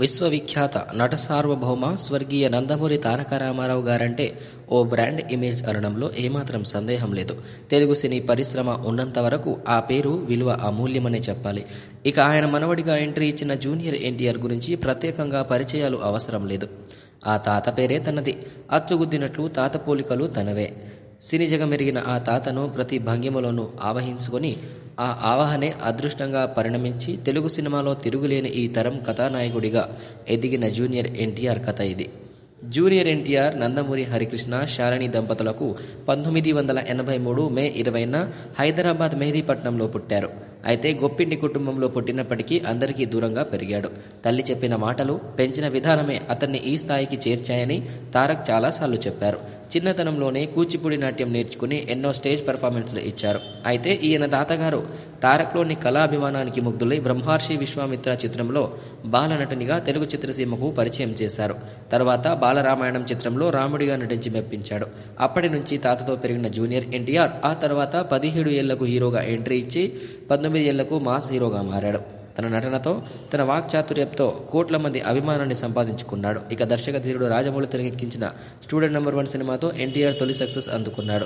విశ్వవిఖ్యాత నట సార్వభౌమ స్వర్గీయ నందమూరి తారక రామారావు గారంటే ఓ బ్రాండ్ ఇమేజ్ అనడంలో ఏమాత్రం సందేహం లేదు తెలుగు సినీ పరిశ్రమ ఉన్నంత వరకు ఆ పేరు విలువ అమూల్యమనే చెప్పాలి ఇక ఆయన మనవడిగా ఎంట్రీ ఇచ్చిన జూనియర్ ఎన్టీఆర్ గురించి ప్రత్యేకంగా పరిచయాలు అవసరం లేదు ఆ తాత పేరే తనది అచ్చుగుద్దినట్లు తాత పోలికలు తనవే సినీ జగమెరిగిన ఆ తాతను ప్రతి భంగిమలోనూ ఆవహించుకొని ఆ ఆవాహనే అదృష్టంగా పరిణమించి తెలుగు సినిమాలో తిరుగులేని ఈ తరం కథానాయకుడిగా ఎదిగిన జూనియర్ ఎన్టీఆర్ కథ ఇది జూనియర్ ఎన్టీఆర్ నందమూరి హరికృష్ణ శాలిని దంపతులకు పంతొమ్మిది వందల ఎనభై మూడు మే ఇరవైన హైదరాబాద్ మెహదీపట్నంలో పుట్టారు అయితే గొప్పింటి కుటుంబంలో పుట్టినప్పటికీ అందరికీ దూరంగా పెరిగాడు తల్లి చెప్పిన మాటలు పెంచిన విధానమే అతన్ని ఈ స్థాయికి చేర్చాయని తారక్ చాలాసార్లు చెప్పారు చిన్నతనంలోనే కూచిపూడి నాట్యం నేర్చుకుని ఎన్నో స్టేజ్ పెర్ఫార్మెన్స్లు ఇచ్చారు అయితే ఈయన తాతగారు తారక్లోని కళాభిమానానికి ముగ్ధులై బ్రహ్మర్షి విశ్వామిత్ర చిత్రంలో బాలనటునిగా తెలుగు చిత్రసీమకు పరిచయం చేశారు తర్వాత బాలరామాయణం చిత్రంలో రాముడిగా నటించి మెప్పించాడు అప్పటి నుంచి తాతతో పెరిగిన జూనియర్ ఎన్టీఆర్ ఆ తర్వాత పదిహేడు ఏళ్లకు హీరోగా ఎంట్రీ ఇచ్చి పంతొమ్మిది ఏళ్లకు మాస్ హీరోగా మారాడు తన నటనతో తన వాక్చాతుర్యంతో కోట్ల మంది అభిమానాన్ని సంపాదించుకున్నాడు ఇక దర్శక ధీరుడు రాజమౌళి తెరకెక్కించిన స్టూడెంట్ నెంబర్ వన్ సినిమాతో ఎన్టీఆర్ తొలి సక్సెస్ అందుకున్నాడు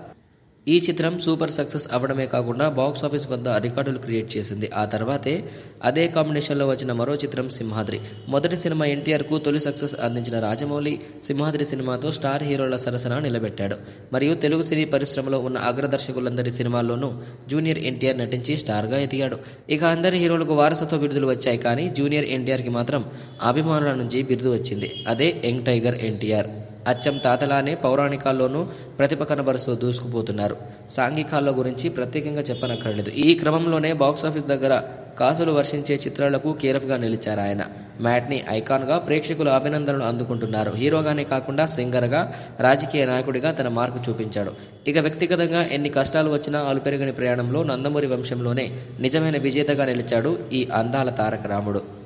ఈ చిత్రం సూపర్ సక్సెస్ అవ్వడమే కాకుండా బాక్స్ ఆఫీస్ వద్ద రికార్డులు క్రియేట్ చేసింది ఆ తర్వాతే అదే కాంబినేషన్లో వచ్చిన మరో చిత్రం సింహాద్రి మొదటి సినిమా ఎన్టీఆర్కు తొలి సక్సెస్ అందించిన రాజమౌళి సింహాద్రి సినిమాతో స్టార్ హీరోల సరసన నిలబెట్టాడు మరియు తెలుగు సినీ పరిశ్రమలో ఉన్న అగ్రదర్శకులందరి సినిమాల్లోనూ జూనియర్ ఎన్టీఆర్ నటించి స్టార్గా ఎదిగాడు ఇక అందరి హీరోలకు వారసత్వ బిరుదులు వచ్చాయి కానీ జూనియర్ ఎన్టీఆర్కి మాత్రం అభిమానుల నుంచి బిరుదు వచ్చింది అదే యంగ్ టైగర్ ఎన్టీఆర్ అచ్చం తాతలానే పౌరాణికాల్లోనూ ప్రతిభ కనబరుస్తూ దూసుకుపోతున్నారు సాంఘికాల్లో గురించి ప్రత్యేకంగా చెప్పనక్కర్లేదు ఈ క్రమంలోనే బాక్సాఫీస్ దగ్గర కాసులు వర్షించే చిత్రాలకు కేరఫ్గా నిలిచారు ఆయన మ్యాట్ని ఐకాన్గా ప్రేక్షకులు అభినందనలు అందుకుంటున్నారు హీరోగానే కాకుండా సింగర్గా రాజకీయ నాయకుడిగా తన మార్కు చూపించాడు ఇక వ్యక్తిగతంగా ఎన్ని కష్టాలు వచ్చినా అలుపెరగని ప్రయాణంలో నందమూరి వంశంలోనే నిజమైన విజేతగా నిలిచాడు ఈ అందాల తారక రాముడు